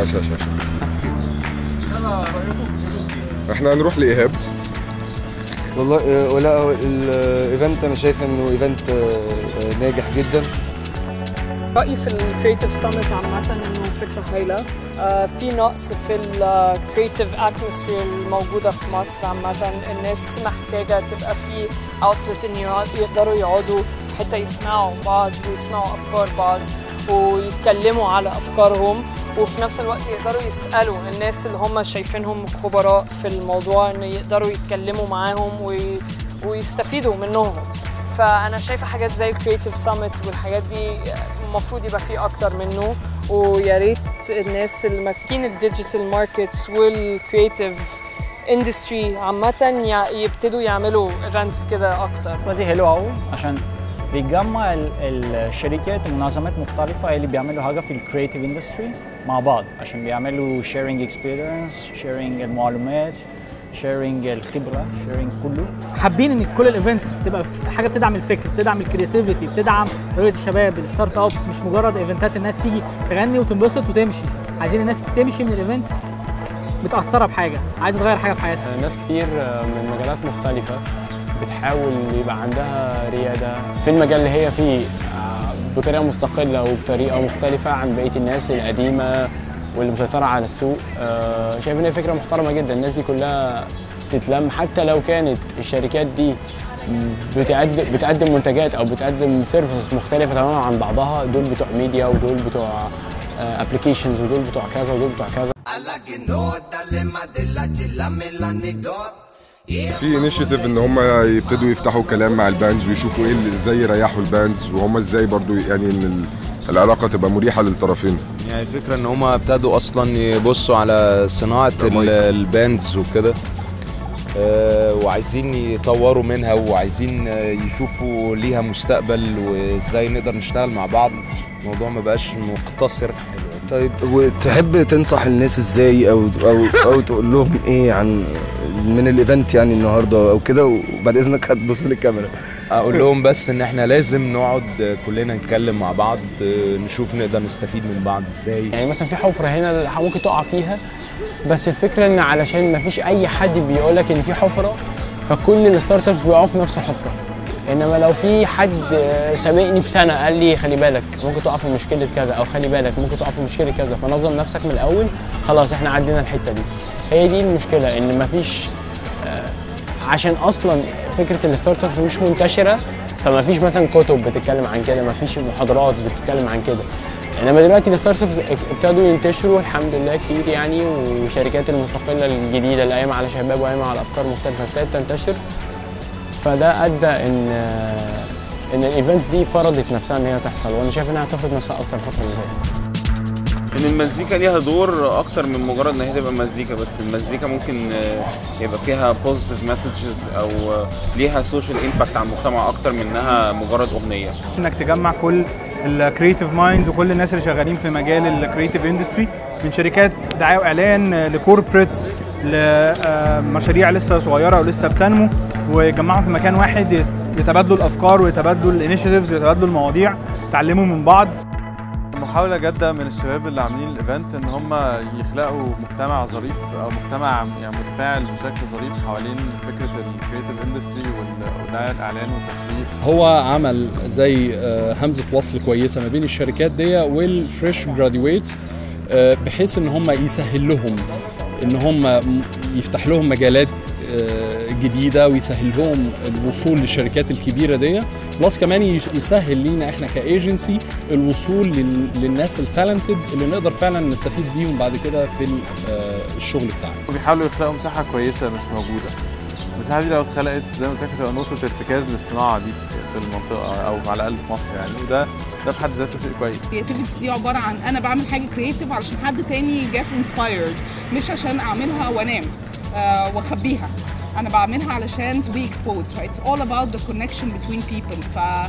عشان عشان احنا هنروح لايهاب والله آه، ولا هو الايفنت انا شايف انه ايفنت آه، آه، ناجح جدا رأيي في الكريتيف سامت عامة انه فكرة هايلة آه، في نقص في الكريتيف اتموسفير الموجودة في مصر عامة الناس محتاجة تبقى في اوتلت ان يقعد- يقدروا يقعدوا حتى يسمعوا بعض ويسمعوا افكار بعض ويتكلموا على افكارهم وفي نفس الوقت يقدروا يسألوا الناس اللي هم شايفينهم خبراء في الموضوع ان يقدروا يتكلموا معاهم وي... ويستفيدوا منهم فانا شايفه حاجات زي الكريتيف سامت والحاجات دي المفروض يبقى فيه اكتر منه ويا ريت الناس اللي ماسكين الديجيتال ماركتس والكريتيف اندستري عامه يع- يبتدوا يعملوا ايفنتس كده اكتر دي حلو قوي عشان بيجمع ال- الشركات ومنظمات مختلفة اللي بيعملوا حاجة في الكريتيف اندستري مع بعض عشان بيعملوا شيرنج اكسبيرينس شيرنج المعلومات شيرنج الخبرة شيرنج كله حابين ان كل الايفنتس تبقى في حاجه بتدعم الفكر بتدعم الكرياتيفيتي بتدعم رؤيه الشباب الستارت ابس مش مجرد ايفنتات الناس تيجي تغني وتنبسط وتمشي عايزين الناس تمشي من الايفنت متاثره بحاجه عايزه تغير حاجه في حياتها ناس كتير من مجالات مختلفة بتحاول يبقى عندها ريادة في المجال اللي هي فيه آه، بطريقة مستقلة وبطريقة مختلفة عن بقية الناس القديمة واللي مسيطرة على السوق آه، شايف إن هي فكرة محترمة جدا الناس دي كلها تتلم حتى لو كانت الشركات دي بتقدم بتقدم منتجات او بتقدم سيرفيسز مختلفه تماما عن بعضها دول بتوع ميديا ودول بتوع ابلكيشنز ودول بتوع كذا ودول بتوع كذا في انيشيتيف ان هم يبتدوا يفتحوا كلام مع الباندز ويشوفوا ايه اللي ازاي يريحوا الباندز وهم ازاي برضو يعني ان ال- العلاقه تبقى مريحه للطرفين يعني الفكرة ان هما ابتدوا اصلا يبصوا على صناعة ال- الباندز وكده آه، وعايزين يطوروا منها وعايزين آه، يشوفوا ليها مستقبل وازاي نقدر نشتغل مع بعض الموضوع ما بقاش مقتصر طيب وتحب تنصح الناس ازاي او او او تقول لهم ايه عن من الايفنت يعني النهارده او كده وبعد اذنك هتبص للكاميرا اقول لهم بس ان احنا لازم نقعد آه، كلنا نتكلم مع بعض آه، نشوف نقدر نستفيد من بعض ازاي يعني مثلا في حفره هنا ممكن تقع فيها بس الفكره ان علشان ما فيش اي حد بيقول لك ان في حفره فكل الستارت ابس بيقعوا في نفس الحفره انما لو في حد آه، سابقني بسنه قال لي خلي بالك ممكن تقع في مشكله كذا او خلي بالك ممكن تقع في مشكله كذا فنظم نفسك من الاول خلاص احنا عدينا الحته دي هي دي المشكله ان ما فيش عشان اصلا فكره الستارت اب مش منتشره فما فيش مثلا كتب بتتكلم عن كده ما فيش محاضرات بتتكلم عن كده انما دلوقتي الستارت اب ابتدوا ينتشروا الحمد لله كتير يعني والشركات المستقله الجديده اللي قايمه على شباب وقايمه على افكار مختلفه ابتدت تنتشر فده ادى ان ان الايفنت دي فرضت نفسها ان هي تحصل وانا شايف انها هتفرض نفسها اكتر الفتره اللي جايه ان المزيكا ليها دور اكتر من مجرد ان هي تبقى مزيكا بس المزيكا ممكن آه، يبقى فيها بوزيتيف مسجز او آه، ليها سوشيال امباكت على المجتمع اكتر من انها مجرد اغنيه انك تجمع كل الكريتيف مايندز وكل الناس اللي شغالين في مجال الكريتيف اندستري من شركات دعايه واعلان لكوربريتس لمشاريع لسه صغيره ولسه بتنمو ويجمعهم في مكان واحد يتبادلوا الافكار ويتبادلوا الانيشيتيفز ويتبادلوا المواضيع يتعلموا من بعض محاولة جادة من الشباب اللي عاملين الايفنت ان هم يخلقوا مجتمع ظريف او مجتمع يعني متفاعل بشكل ظريف حوالين فكرة الكريتيف اندستري والدعاية الاعلان والتسويق هو عمل زي آه، همزه وصل كويسه ما بين الشركات دي والفريش جراديويتس بحيث ان هم يسهل لهم ان هم م- يفتح لهم مجالات آه، جديده ويسهل لهم الوصول للشركات الكبيره دي بلس كمان يش- يسهل لينا احنا كايجنسي الوصول لل- للناس التالنتد اللي نقدر فعلا نستفيد بيهم بعد كده في ال- آه، الشغل بتاعنا وبيحاولوا يخلقوا مساحة كويسة مش موجودة المساحة دي لو اتخلقت زي ما قلت لك تبقى نقطة ارتكاز للصناعة دي في المنطقة أو على الأقل في مصر يعني وده ده في حد ذاته شيء كويس الكرياتيفيتي دي عباره عن انا بعمل حاجه كرياتيف علشان حد تاني جيت انسبايرد مش عشان اعملها وانام آه واخبيها انا بعملها علشان to be exposed right? it's all about the connection between people ف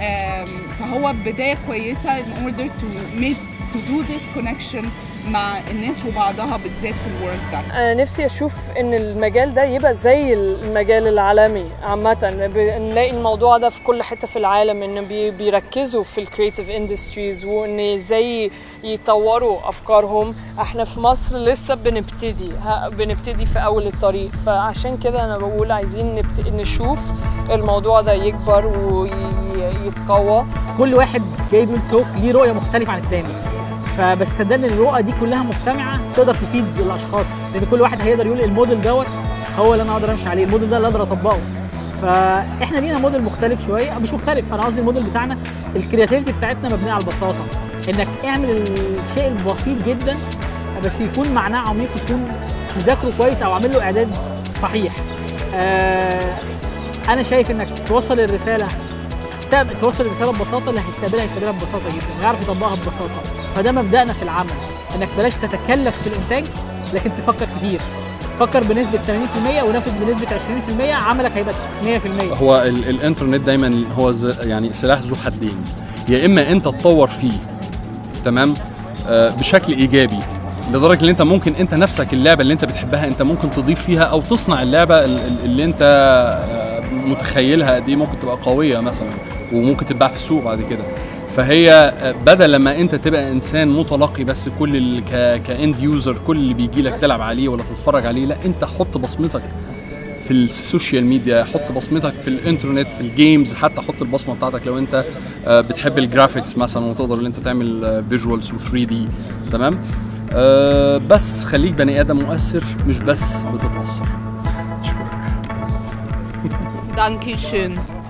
آم، فهو بدايه كويسه in order to make to do this connection مع الناس وبعضها بالذات في الورك ده انا نفسي اشوف ان المجال ده يبقى زي المجال العالمي عامه ب- نلاقي الموضوع ده في كل حته في العالم ان بي- بيركزوا في الكريتيف اندستريز وان ازاي يطوروا افكارهم احنا في مصر لسه بنبتدي ها- بنبتدي في اول الطريق فعشان كده انا بقول عايزين نبت... نشوف الموضوع ده يكبر ويتقوى كل واحد جاي بيقول توك ليه رؤيه مختلفه عن التاني فبس صدقني الرؤى دي كلها مجتمعه تقدر تفيد الاشخاص لان كل واحد هيقدر يقول الموديل دوت هو اللي انا اقدر امشي عليه الموديل ده اللي اقدر اطبقه فاحنا لينا موديل مختلف شويه مش مختلف انا قصدي الموديل بتاعنا الكرياتيفيتي بتاعتنا مبنيه على البساطه انك اعمل الشيء البسيط جدا بس يكون معناه عميق وتكون مذاكره كويس او عامل له اعداد صحيح آه انا شايف انك توصل الرساله تستقبل توصل الرساله ببساطه اللي هيستقبلها هيستقبلها ببساطه جدا ويعرف يطبقها ببساطه فده مبدأنا في العمل انك بلاش تتكلف في الانتاج لكن تفكر كتير فكر بنسبه 80% ونفذ بنسبه 20% عملك هيبقى 100% هو ال الانترنت دايما هو ز- يعني سلاح ذو حدين يا اما انت تطور فيه تمام آه بشكل ايجابي لدرجه ان انت ممكن انت نفسك اللعبه اللي انت بتحبها انت ممكن تضيف فيها او تصنع اللعبه ال- ال- اللي انت آه، متخيلها قد ايه ممكن تبقى قويه مثلا وممكن تتباع في السوق بعد كده فهي آه، بدل لما انت تبقى انسان متلقي بس كل ال- ك كاند يوزر كل اللي بيجي لك تلعب عليه ولا تتفرج عليه لا انت حط بصمتك في السوشيال ميديا حط بصمتك في الانترنت في الجيمز حتى حط البصمه بتاعتك لو انت آه، بتحب الجرافيكس مثلا وتقدر ان انت تعمل فيجوالز و3 دي تمام آه، بس خليك بني ادم مؤثر مش بس بتتاثر دانكي شön